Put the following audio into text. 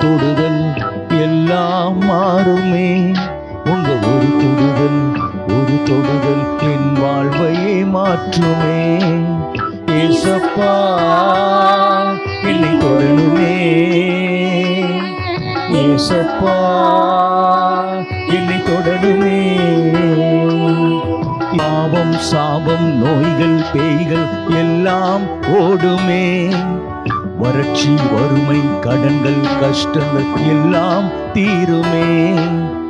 தொடுதல் எல்லாம் மாறுமே உங்க ஒரு தொடுதல் ஒரு தொடுதல் என் வாழ்வையே மாற்றுமே ஏசப்பா என்னை தொடணுமே ஏசப்பா என்னை தொடணுமே பாவம் சாபம் நோய்கள் பேய்கள் எல்லாம் ஓடுமே வறட்சி வறுமை கடன்கள் கஷ்டங்கள் எல்லாம் தீருமே